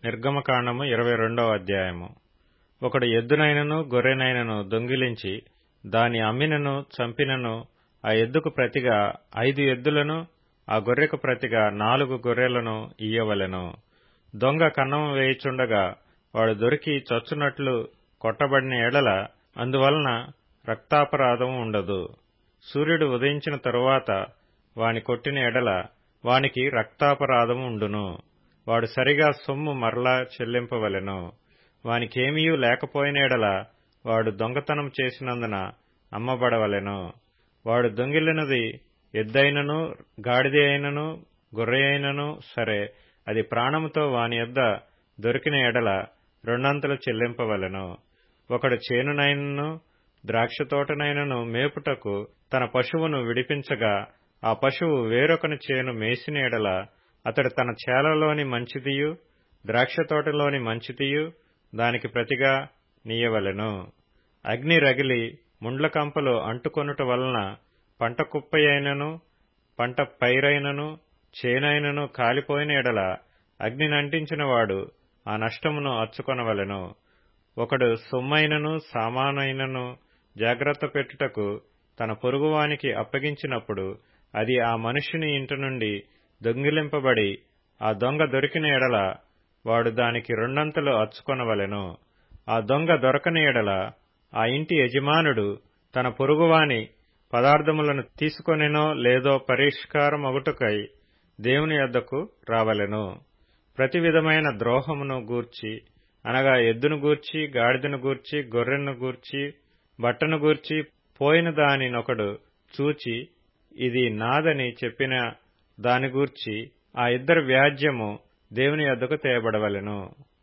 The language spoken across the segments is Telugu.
నిర్గమకాండము ఇరవై రెండవ అధ్యాయము ఒకడు ఎద్దునైనను గొర్రెనైనను దొంగిలించి దాని అమ్మినను చంపినను ఆ ఎద్దుకు ప్రతిగా ఐదు ఎద్దులను ఆ గొర్రెకు ప్రతిగా నాలుగు గొర్రెలను ఇయ్యవలెను దొంగ కన్నము వేయుచుండగా వాడు దొరికి చచ్చునట్లు కొట్టబడిన ఎడల అందువలన రక్తాపరాధం ఉండదు సూర్యుడు ఉదయించిన తరువాత వాని కొట్టిన ఎడల వానికి రక్తాపరాధము ఉండును వాడు సరిగా సొమ్ము మరలా చెల్లింపవలెను వానికేమీయూ లేకపోయిన ఎడల వాడు దొంగతనం చేసినందున అమ్మబడవలెను వాడు దొంగిలినది ఎద్దైనను గాడిద అయినను గొర్రె అయినను సరే అది ప్రాణముతో వాని యొద్ద దొరికిన ఎడల రెండంతలు చెల్లింపవలెను ఒకడు చేనునైనను ద్రాక్షతోటనైనను మేపుటకు తన పశువును విడిపించగా ఆ పశువు వేరొకని చేను మేసిన ఎడల అతడు తన చేలలోని మంచిదియు ద్రాక్షతోటలోని మంచిదియు దానికి ప్రతిగా నీయవలెను అగ్ని రగిలి ముండ్ల కంపలు అంటుకొనుట వలన పంట కుప్పయైనను పంట పైరైనను చేనైనను కాలిపోయిన ఎడల అగ్నినంటించిన వాడు ఆ నష్టమును అచ్చుకొనవలెను ఒకడు సొమ్మైనను సామానైనను జాగ్రత్త పెట్టుటకు తన పొరుగువానికి అప్పగించినప్పుడు అది ఆ మనుష్యుని ఇంటి నుండి దొంగిలింపబడి ఆ దొంగ దొరికిన ఎడల వాడు దానికి రెండంతలు అచ్చుకొనవలెను ఆ దొంగ దొరకని ఎడల ఆ ఇంటి యజమానుడు తన పొరుగువాని పదార్థములను తీసుకొనినో లేదో పరిష్కారమగుటకై దేవుని యొద్దకు రావలెను ప్రతి విధమైన ద్రోహమును గూర్చి అనగా ఎద్దును గూర్చి గాడిదను గూర్చి గొర్రెను గూర్చి బట్టను గూర్చి పోయిన దానినొకడు చూచి ఇది నాదని చెప్పిన దాని గూర్చి ఆ ఇద్దరు వ్యాజ్యము దేవుని యొద్దకు తేయబడవలెను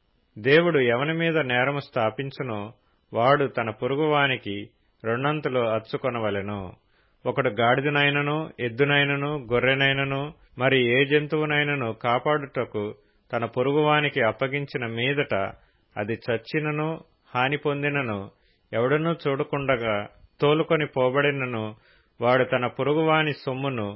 దేవుడు ఎవని మీద నేరము స్థాపించునో వాడు తన పొరుగువానికి రెండంతలు అచ్చుకొనవలెను ఒకడు గాడిదనైనను ఎద్దునైనను గొర్రెనైనను మరి ఏ జంతువునైనను కాపాడుటకు తన పొరుగువానికి అప్పగించిన మీదట అది చచ్చినను హాని పొందినను ఎవడనూ చూడకుండగా తోలుకొని పోబడినను వాడు తన పొరుగువాని సొమ్మును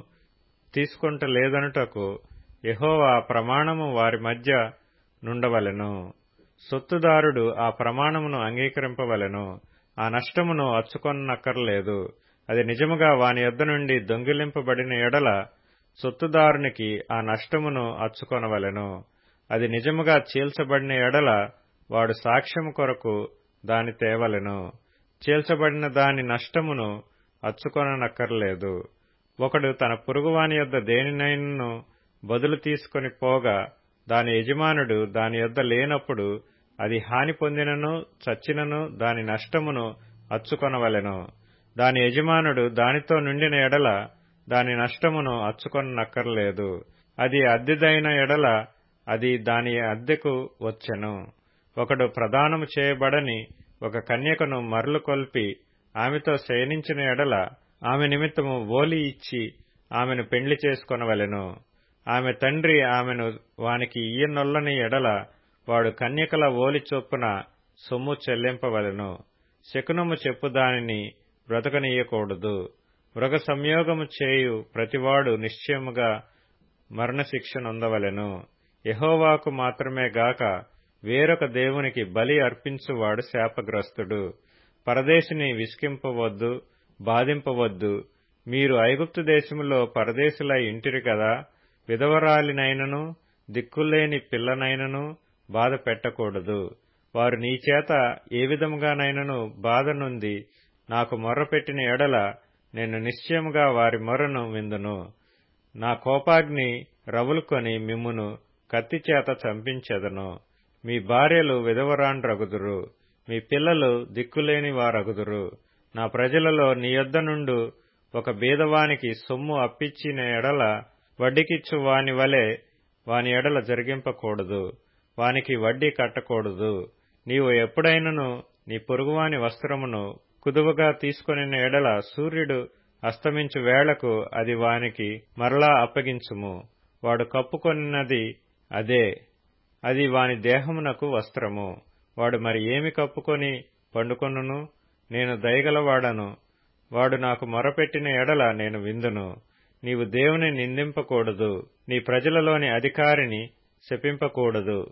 తీసుకుంటలేదనుటకు యహోవా ప్రమాణము వారి మధ్య నుండవలెను సొత్తుదారుడు ఆ ప్రమాణమును అంగీకరింపవలెను ఆ నష్టమును అచ్చుకొనక్కర్లేదు అది నిజముగా వాని యొద్ద నుండి దొంగిలింపబడిన ఎడల సొత్తుదారునికి ఆ నష్టమును అచ్చుకొనవలెను అది నిజముగా చీల్చబడిన ఎడల వాడు సాక్ష్యము కొరకు దాని తేవలెను చీల్చబడిన దాని నష్టమును అచ్చుకొననక్కర్లేదు ఒకడు తన పొరుగువాని యొద్ద దేనినైనను బదులు తీసుకొని పోగా దాని యజమానుడు దాని యొద్ద లేనప్పుడు అది హాని పొందినను చచ్చినను దాని నష్టమును అచ్చుకొనవలెను దాని యజమానుడు దానితో నిండిన ఎడల దాని నష్టమును అచ్చుకొనక్కర్లేదు అది అద్దెదైన ఎడల అది దాని అద్దెకు వచ్చెను ఒకడు ప్రదానము చేయబడని ఒక కన్యకను మరలు కొల్పి ఆమెతో శయనించిన ఎడల ఆమె నిమిత్తము ఓలి ఇచ్చి ఆమెను పెండ్లి చేసుకొనవలెను ఆమె తండ్రి ఆమెను వానికి ఇయ్యనొల్లని ఎడల వాడు కన్యకల ఓలి చొప్పున సొమ్ము చెల్లింపవలెను శకునము చెప్పు దానిని బ్రతకనీయకూడదు మృగ సంయోగము చేయు ప్రతివాడు నిశ్చయముగా మరణశిక్ష నొందవలెను యహోవాకు మాత్రమే గాక వేరొక దేవునికి బలి అర్పించువాడు శాపగ్రస్తుడు పరదేశిని విసికింపవద్దు బాధింపవద్దు మీరు ఐగుప్తు దేశములో పరదేశులై ఇంటిరి కదా విధవరాలినైనను దిక్కులేని పిల్లనైనను బాధ పెట్టకూడదు వారు నీచేత ఏ విధముగానైనను బాధ నుండి నాకు మొర్రపెట్టిన ఎడల నేను నిశ్చయముగా వారి మొర్రను విందును నా కోపాగ్ని రవులుకొని మిమ్మును కత్తిచేత చంపించెదను మీ భార్యలు విధవరాండ్రగుదురు మీ పిల్లలు దిక్కులేని వారగుదురు నా ప్రజలలో నీ యొద్ద నుండు ఒక బీదవానికి సొమ్ము అప్పిచ్చిన ఎడల వడ్డీకిచ్చు వాని వలె వాని ఎడల జరిగింపకూడదు వానికి వడ్డీ కట్టకూడదు నీవు ఎప్పుడైనను నీ పొరుగువాని వస్త్రమును కుదువగా తీసుకుని ఎడల సూర్యుడు అస్తమించు వేళకు అది వానికి మరలా అప్పగించుము వాడు కప్పుకొనినది అదే అది వాని దేహమునకు వస్త్రము వాడు మరి ఏమి కప్పుకొని పండుకొనును నేను దయగలవాడను వాడు నాకు మొరపెట్టిన ఎడల నేను విందును నీవు దేవుని నిందింపకూడదు నీ ప్రజలలోని అధికారిని శపింపకూడదు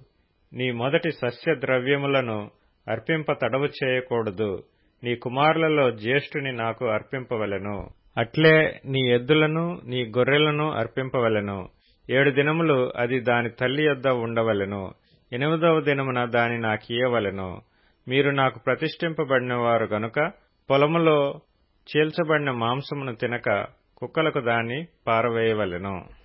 నీ మొదటి సస్య ద్రవ్యములను అర్పింప తడవు చేయకూడదు నీ కుమారులలో జ్యేష్ఠుని నాకు అర్పింపవలెను అట్లే నీ ఎద్దులను నీ గొర్రెలను అర్పింపవలెను ఏడు దినములు అది దాని తల్లి యొద్ద ఉండవలెను ఎనిమిదవ దినమున దాని నాకియ్యవలెను మీరు నాకు ప్రతిష్ఠింపబడిన వారు గనుక పొలములో చీల్చబడిన మాంసమును తినక కుక్కలకు దాన్ని పారవేయవలెను